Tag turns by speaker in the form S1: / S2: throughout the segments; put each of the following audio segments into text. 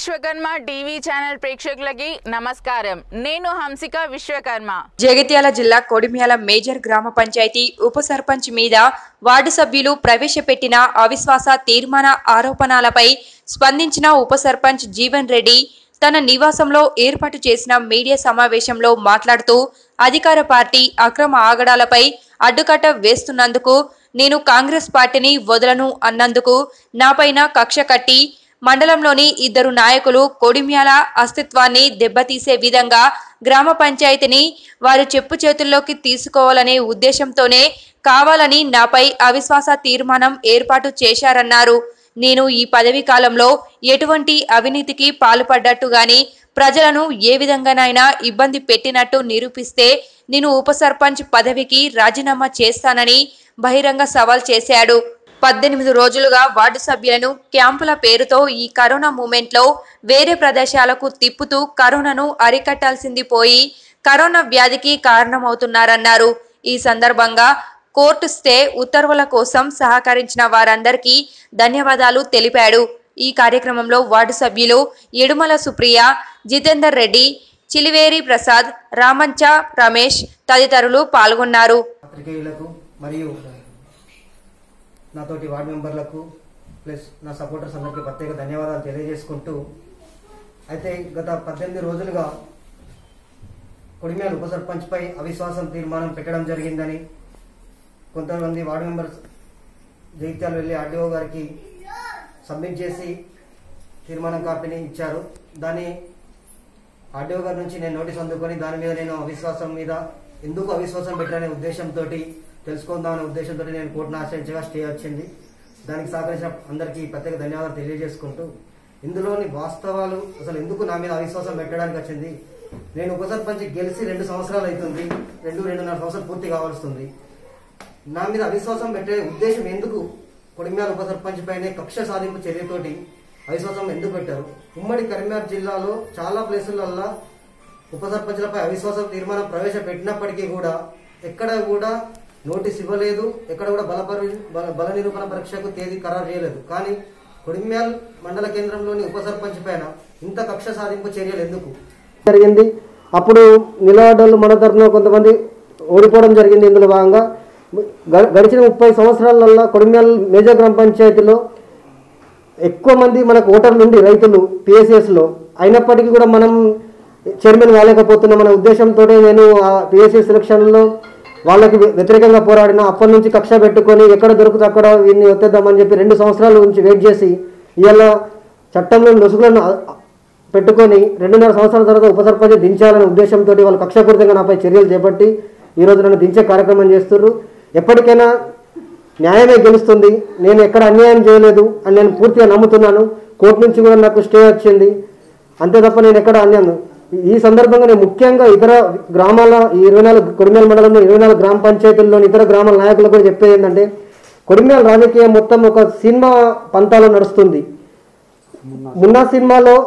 S1: Vishwakarma TV channel ప్రేక్షకులకి నమస్కారం నేను హంసిక విశ్వకర్మ
S2: జగిత్యాల జిల్లా కొడిమ్యాల మేజర్ గ్రామ పంచాయతీ ఉప సర్పంచ్ మీద వార్డు సభ్యులు ప్రవేశపెట్టిన అవిశ్వాస తీర్మాన ఆరోపణలపై స్పందించిన ఉప సర్పంచ్ జీవన్ రెడ్డి తన నివాసంలో ఏర్పాటు చేసిన మీడియా సమావేశంలో మాట్లాడుతూ అధికార పార్టీ అక్రమ ఆగడాలపై అడ్డుకట్ట వేస్తున్నందుకు నేను కాంగ్రెస్ పార్టీని వదలను అన్నందుకు నాపైన కక్ష కట్టి మండలంలోని ఇద్దరు నాయకులు కొడిమ్యాల అస్తిత్వాన్ని దెబ్బతీసే విధంగా గ్రామ పంచాయతీని వారు చెప్పు చేతుల్లోకి తీసుకోవాలనే ఉద్దేశంతోనే కావాలని నాపై అవిశ్వాస తీర్మానం ఏర్పాటు చేశారన్నారు నేను ఈ పదవీ కాలంలో ఎటువంటి అవినీతికి పాల్పడ్డట్టు గాని ప్రజలను ఏ విధంగానైనా ఇబ్బంది పెట్టినట్టు నిరూపిస్తే నేను ఉప సర్పంచ్ పదవికి రాజీనామా చేస్తానని బహిరంగ సవాల్ చేశాడు పద్దెనిమిది రోజులుగా వార్డు సభ్యులను క్యాంపుల పేరుతో ఈ కరోనా మూమెంట్లో వేరే ప్రదేశాలకు తిప్పుతూ కరోనాను అరికట్టాల్సింది పోయి కరోనా వ్యాధికి కారణమవుతున్నారన్నారు ఈ సందర్భంగా కోర్టు స్టే ఉత్తర్వుల కోసం సహకరించిన వారందరికీ ధన్యవాదాలు తెలిపాడు ఈ కార్యక్రమంలో వార్డు సభ్యులు ఎడుమల సుప్రియ జితేందర్ రెడ్డి చిలివేరి ప్రసాద్ రామంచ రమేష్ తదితరులు పాల్గొన్నారు
S3: పాత్రికేయులకు మరియు నాతోటి వార్డు మెంబర్లకు ప్లస్ నా సపోర్టర్స్ అందరికీ ప్రత్యేక ధన్యవాదాలు తెలియజేసుకుంటూ అయితే గత పద్దెనిమిది రోజులుగా కొడిమ్యాల ఉప సర్పంచ్పై అవిశ్వాసం తీర్మానం పెట్టడం జరిగిందని కొంతమంది వార్డు మెంబర్స్ జగిత్యాల వెళ్ళి ఆర్డీఓ గారికి సబ్మిట్ చేసి తీర్మానం కాపీని ఇచ్చారు దాన్ని ఆర్డీఓ గారి నుంచి నేను నోటీస్ అందుకొని దాని మీద నేను అవిశ్వాసం మీద ఎందుకు అవిశ్వాసం పెట్టాలనే ఉద్దేశంతో తెలుసుకుందామనే ఉద్దేశంతో నేను కోర్టును ఆశ్రయించగా స్టే వచ్చింది దానికి సహకరించిన అందరికీ ప్రత్యేక ధన్యవాదాలు తెలియజేసుకుంటూ ఇందులోని వాస్తవాలు అసలు ఎందుకు నా మీద అవిశ్వాసం పెట్టడానికి వచ్చింది నేను ఉప సర్పంచ్ గెలిచి రెండు సంవత్సరాలు అవుతుంది రెండు రెండున్నర సంవత్సరాలు పూర్తి కావాల్సింది నా మీద అవిశ్వాసం పెట్టే ఉద్దేశం ఎందుకు కొడిమ్యాల ఉప సర్పంచ్ పైనే కక్ష సాధింపు చర్యతోటి అవిశ్వాసం ఎందుకు పెట్టారు ఉమ్మడి కరీంనగర్ జిల్లాలో చాలా ప్లేసులల్లో ఉప సర్పంచ్లపై అవిశ్వాసం తీర్మానం ప్రవేశపెట్టినప్పటికీ కూడా ఎక్కడ కూడా నోటీస్ ఇవ్వలేదు ఎక్కడ కూడా బలపరి బల బల నిరూపణ పరీక్షకు తేదీ ఖరారు చేయలేదు కానీ కొడిమ్యాల్ మండల కేంద్రంలోని ఉప సర్పంచ్ పైన ఇంత కక్ష సాధింపు చర్యలు ఎందుకు జరిగింది అప్పుడు నిలబడ్డలు మన తరఫున కొంతమంది ఓడిపోవడం జరిగింది ఇందులో భాగంగా గ- గడిచిన ముప్పై సంవత్సరాలలో కొడిమ్యాల్ మేజర్ గ్రామ పంచాయతీలో ఎక్కువ మంది మనకు ఓటర్లు ఉండి రైతులు పిఎస్ఎస్లో అయినప్పటికీ కూడా మనం చైర్మన్ కాలేకపోతున్నాం అనే ఉద్దేశంతో నేను ఆ పిఎస్ఎస్ సెలక్షన్లో వాళ్ళకి వ్య- వ్యతిరేకంగా పోరాడిన అప్పటి నుంచి కక్ష పెట్టుకొని ఎక్కడ దొరుకుతే అక్కడ వీడిని ఒత్తేద్దామని చెప్పి రెండు సంవత్సరాల నుంచి వెయిట్ చేసి ఇవాళ చట్టంలో లొసుగులను అ- పెట్టుకొని రెండున్నర సంవత్సరాల తర్వాత ఉప సర్పంచ్ దించాలనే ఉద్దేశంతో వాళ్ళు కక్షపూరితంగా నాపై చర్యలు చేపట్టి ఈరోజు నన్ను దించే కార్యక్రమం చేస్తున్నారు ఎప్పటికైనా న్యాయమే గెలుస్తుంది నేను ఎక్కడ అన్యాయం చేయలేదు అని నేను పూర్తిగా నమ్ముతున్నాను కోర్టు నుంచి కూడా నాకు స్టే వచ్చింది అంతే తప్ప నేను ఎక్కడ అన్యాయం ఈ సందర్భంగా నేను ముఖ్యంగా ఇతర గ్రామాల ఈ ఇరవై నాలుగు కొడిమేల మండలంలో ఇరవై నాలుగు గ్రామ పంచాయతీల్లోని ఇతర గ్రామాల నాయకులకు కూడా చెప్పేది ఏంటంటే కొడిమేల రాజకీయం మొత్తం ఒక సినిమా పంతాలో నడుస్తుంది మున్నా సినిమాలో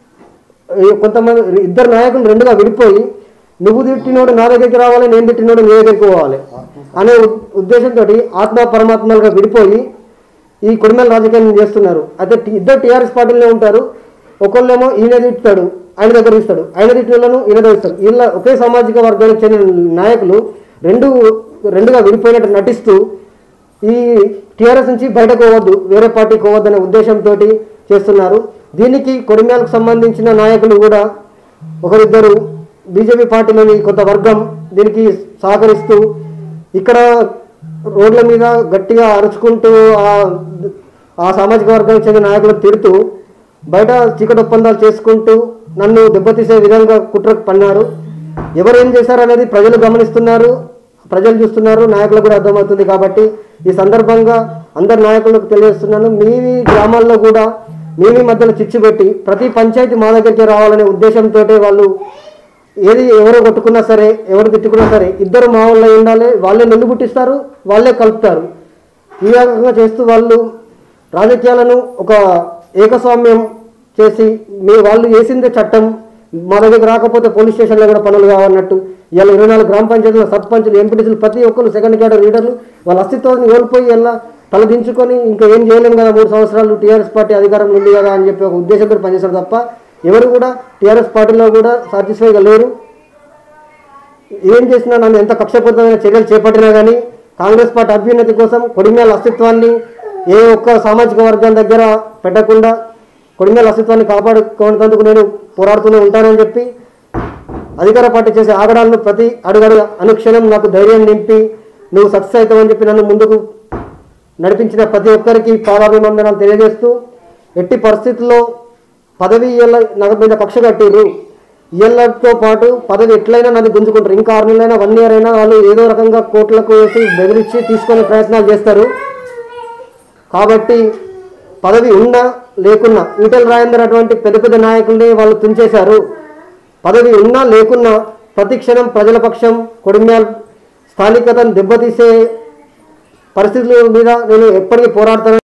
S3: ఈ కొంతమంది ఇద్దరు నాయకులు రెండుగా విడిపోయి నువ్వు తిట్టినోడు నా దగ్గరికి రావాలి నేను తిట్టినోడు నీ దగ్గరికి పోవాలి అనే ఉ- ఉద్దేశంతో ఆత్మ పరమాత్మలుగా విడిపోయి ఈ కొడిమేల రాజకీయం చేస్తున్నారు అయితే టి- ఇద్దరు టీఆర్ఎస్ పార్టీలో ఉంటారు ఒకళ్ళేమో ఈయన తిట్టుతాడు ఆయన దగ్గర ఇస్తాడు ఆయన తిట్టినోళ్ళను ఈయన దగ్గర ఇస్తాడు ఇలా ఒకే సామాజిక వర్గానికి చెందిన నాయకులు రెండు రెండుగా విడిపోయినట్టు నటిస్తూ ఈ టీఆర్ఎస్ నుంచి బయటకు పోవద్దు వేరే పార్టీకి పోవద్దు అనే ఉద్దేశంతో చేస్తున్నారు దీనికి కొడిమ్యాలకు సంబంధించిన నాయకులు కూడా ఒకరిద్దరు బీజేపీ పార్టీలోని కొంత వర్గం దీనికి సహకరిస్తూ ఇక్కడ రోడ్ల మీద గట్టిగా అరుచుకుంటూ ఆ ఆ సామాజిక వర్గానికి చెందిన నాయకులను తిడుతూ బయట చీకటి ఒప్పందాలు చేసుకుంటూ నన్ను దెబ్బతీసే విధంగా కుట్రకు పన్నారు ఎవరు ఏం చేశారు అనేది ప్రజలు గమనిస్తున్నారు ప్రజలు చూస్తున్నారు నాయకులకు కూడా అర్థమవుతుంది కాబట్టి ఈ సందర్భంగా అందరు నాయకులకు తెలియజేస్తున్నాను మీ మీ గ్రామాల్లో కూడా మీ మీ మధ్యలో చిచ్చు పెట్టి ప్రతి పంచాయతీ మా దగ్గరికి రావాలనే ఉద్దేశంతో వాళ్ళు ఏది ఎవరు కొట్టుకున్నా సరే ఎవరు తిట్టుకున్నా సరే ఇద్దరు మా వాళ్ళు ఉండాలి వాళ్ళే నిల్లు పుట్టిస్తారు వాళ్ళే కలుపుతారు ఈ రకంగా చేస్తూ వాళ్ళు రాజకీయాలను ఒక ఏకస్వామ్యం చేసి మీ వాళ్ళు వేసిందే చట్టం మా దగ్గరికి రాకపోతే పోలీస్ స్టేషన్లో కూడా పనులు కావన్నట్టు ఇలా ఇరవై నాలుగు గ్రామ పంచాయతీల సర్పంచులు ఎంపీటీసీలు ప్రతి ఒక్కరు సెకండ్ క్యాడర్ లీడర్లు వాళ్ళ అస్తిత్వాన్ని కోల్పోయి ఇలా తలదించుకొని ఇంకా ఏం చేయలేము కదా మూడు సంవత్సరాలు టీఆర్ఎస్ పార్టీ అధికారంలో ఉంది కదా అని చెప్పి ఒక ఉద్దేశంతో పనిచేస్తారు తప్ప ఎవరు కూడా టీఆర్ఎస్ పార్టీలో కూడా సాటిస్ఫైగా లేరు ఏం చేసినా నన్ను ఎంత కక్షపూరితమైన చర్యలు చేపట్టినా కానీ కాంగ్రెస్ పార్టీ అభ్యున్నతి కోసం కొడిమేల అస్తిత్వాన్ని ఏ ఒక్క సామాజిక వర్గం దగ్గర పెట్టకుండా కొడిమేల అస్తిత్వాన్ని కాపాడుకునేందుకు నేను పోరాడుతూనే ఉంటానని చెప్పి అధికార పార్టీ చేసే ఆగడాలను ప్రతి అడుగడుగు అనుక్షణం నాకు ధైర్యం నింపి నువ్వు సక్సెస్ అవుతావని చెప్పి నన్ను ముందుకు నడిపించిన ప్రతి ఒక్కరికి పాదాభివందనాలు తెలియజేస్తూ ఎట్టి పరిస్థితుల్లో పదవి ఇయ్యాల నా మీద కక్ష కట్టిర్రు ఇయ్యలతో పాటు పదవి ఎట్లయినా నన్ను గుంజుకుంటారు ఇంకా ఆరు నెలలైనా వన్ ఇయర్ అయినా వాళ్ళు ఏదో రకంగా కోర్టులకు వేసి బెదిరించి తీసుకునే ప్రయత్నాలు చేస్తారు కాబట్టి పదవి ఉన్నా లేకున్నా ఈటల రాజేందర్ అటువంటి పెద్ద పెద్ద నాయకుల్ని వాళ్ళు తుంచేశారు పదవి ఉన్నా లేకున్నా ప్రతి క్షణం ప్రజల పక్షం కొడిమ్యాల్ స్థానికతను దెబ్బతీసే పరిస్థితుల మీద నేను ఎప్పటికీ పోరాడతాను